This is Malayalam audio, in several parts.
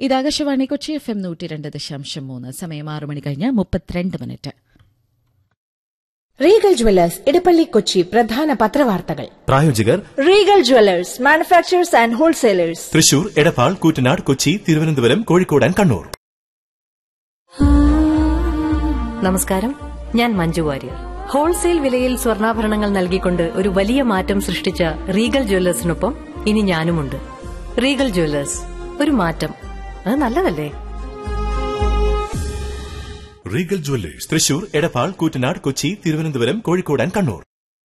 ഇത് ആകാശവാണി കൊച്ചി എഫ് എം നൂറ്റി രണ്ട് ദശാംശം മൂന്ന് സമയം ആറ് മണി കഴിഞ്ഞ് മുപ്പത്തിരണ്ട് minute Regal Jewellers Edappally Kochi പ്രധാന പത്രവാർത്തകൾ പ്രായോജകർ Regal Jewellers manufacturers and wholesalers Thrissur Edappal Koottanad Kochi Thiruvananthapuram Kozhikode and Kannur നമസ്കാരം ഞാൻ മഞ്ജു വാര്യർ ഹോൾസെയിൽ വിലയിൽ സ്വർണ്ണാഭരണങ്ങൾ നൽകിക്കൊണ്ട് ഒരു വലിയ മാറ്റം സൃഷ്ടിച്ച റീഗൽ ജ്വല്ലേഴ്സിനൊപ്പം ഇനി ഞാനുമുണ്ട് റീഗൽ ജ്വല്ലേഴ്സ് ഒരു മാറ്റം അത് നല്ലതല്ലേ Regal Jewellers Thrissur Edappal Koottanad Kochi Thiruvananthapuram Kozhikode and Kannur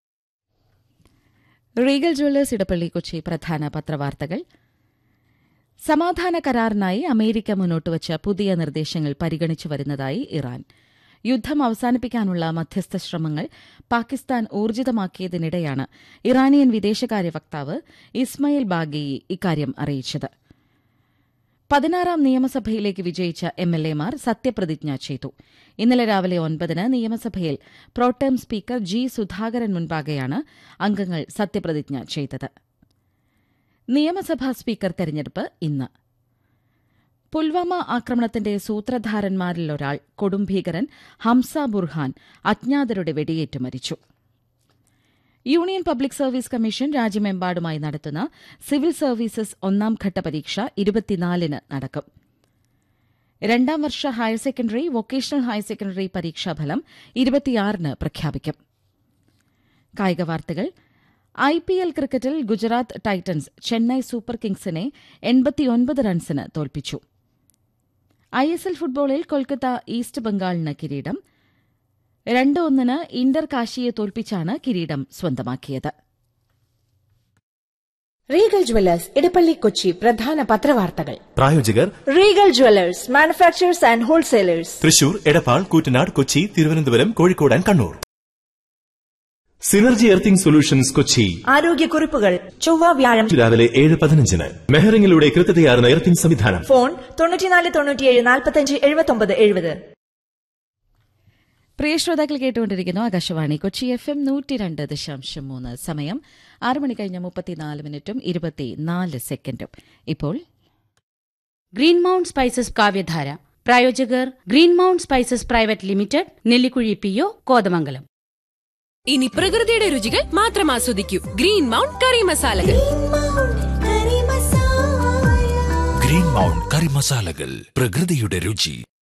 Regal Jewellers Edappally Kochi പ്രധാന പത്രവാർത്തകൾ സമാധാന കരാറിനായി അമേരിക്ക മുന്നോട്ടുവച്ച പുതിയ നിർദ്ദേശങ്ങൾ പരിഗണിച്ചു വരുന്നതായി ഇറാൻ യുദ്ധം അവസാനിപ്പിക്കാനുള്ള മധ്യസ്ഥ ശ്രമങ്ങൾ പാകിസ്ഥാൻ ഊർജിതമാക്കിയതിനിടെയാണ് ഇറാനിയൻ വിദേശകാര്യ വക്താവ് ഇസ്മയിൽ ബാഗേയി ഇക്കാര്യം അറിയിച്ചത് പതിനാറാം നിയമസഭയിലേക്ക് വിജയിച്ച എം എൽ എമാർ സത്യപ്രതിജ്ഞ ചെയ്തു ഇന്നലെ രാവിലെ ഒൻപതിന് നിയമസഭയിൽ പ്രോട്ടേം സ്പീക്കർ ജി സുധാകരൻ മുൻപാകെയാണ് അംഗങ്ങൾ സത്യപ്രതിജ്ഞ ചെയ്തത് നിയമസഭാ സ്പീക്കർ തെരഞ്ഞെടുപ്പ് ഇന്ന് പുൽവാമ ആക്രമണത്തിന്റെ സൂത്രധാരന്മാരിലൊരാൾ കൊടുംഭീകരൻ ഹംസ ബുർഹാൻ അജ്ഞാതരുടെ വെടിയേറ്റ് മരിച്ചു യൂണിയൻ പബ്ലിക് സർവീസ് കമ്മീഷൻ രാജ്യമെമ്പാടുമായി നടത്തുന്ന സിവിൽ സർവീസസ് ഒന്നാം ഘട്ട പരീക്ഷ ഇരുപത്തിനാലിന് നടക്കും രണ്ടാം വർഷ higher secondary vocational higher secondary പരീക്ഷാഫലം ഇരുപത്തിയാറിന് പ്രഖ്യാപിക്കും കായിക വാർത്തകൾ ഐ പി എൽ ക്രിക്കറ്റിൽ ഗുജറാത്ത് ടൈറ്റൻസ് ചെന്നൈ സൂപ്പർ കിങ്സിനെ എൺപത്തിയൊൻപത് റൺസിന് തോൽപ്പിച്ചു ഐ എസ് എൽ ഫുട്ബോളിൽ കൊൽക്കത്ത ഈസ്റ്റ് ബംഗാളിന് കിരീടം രണ്ട് ഒന്നിന് ഇന്റർ കാശിയെ തോൽപ്പിച്ചാണ് കിരീടം സ്വന്തമാക്കിയത് റീഗൽ ജുവല്ലേഴ്സ് ഇടപ്പള്ളി കൊച്ചി പ്രധാന പത്രവാർത്തകൾ പ്രായോജകർ Regal Jewellers manufacturers and wholesalers Thrissur Edappal Koottanad Kochi Thiruvananthapuram Kozhikode and Kannur synergy earthing solutions Kochi ആരോഗ്യക്കുറിപ്പുകൾ ചൊവ്വ വ്യാഴം രാവിലെ ഏഴ് പതിനഞ്ചിന് മെഹറിംഗിലൂടെ കൃത്യതയാർന്ന എർത്തിംഗ് സംവിധാനം ഫോൺ തൊണ്ണൂറ്റിനാല് തൊണ്ണൂറ്റിയേഴ് നാൽപ്പത്തഞ്ച് എഴുപത്തൊമ്പത് എഴുപത് പ്രിയ ശ്രോതാക്കൾ കേട്ടുകൊണ്ടിരിക്കുന്നു ആകാശവാണി കൊച്ചി എഫ് എം നൂറ്റി രണ്ട് ദശാംശം മൂന്ന് സമയം ആറ് മണി കഴിഞ്ഞ മുപ്പത്തിനാല് മിനിറ്റും ഇരുപത്തിനാല് സെക്കൻഡും ഇപ്പോൾ ഗ്രീൻ മൗണ്ട് സ്പൈസസ് കാവ്യധാര പ്രായോജകർ green mount spices private limited Nellikuzhi P O Kothamangalam ഇനി പ്രകൃതിയുടെ രുചികൾ മാത്രം ആസ്വദിക്കൂ ഗ്രീൻ മൗണ്ട് കറി മസാലകൾ ഗ്രീൻ മൗണ്ട് കറി മസാലകൾ പ്രകൃതിയുടെ രുചി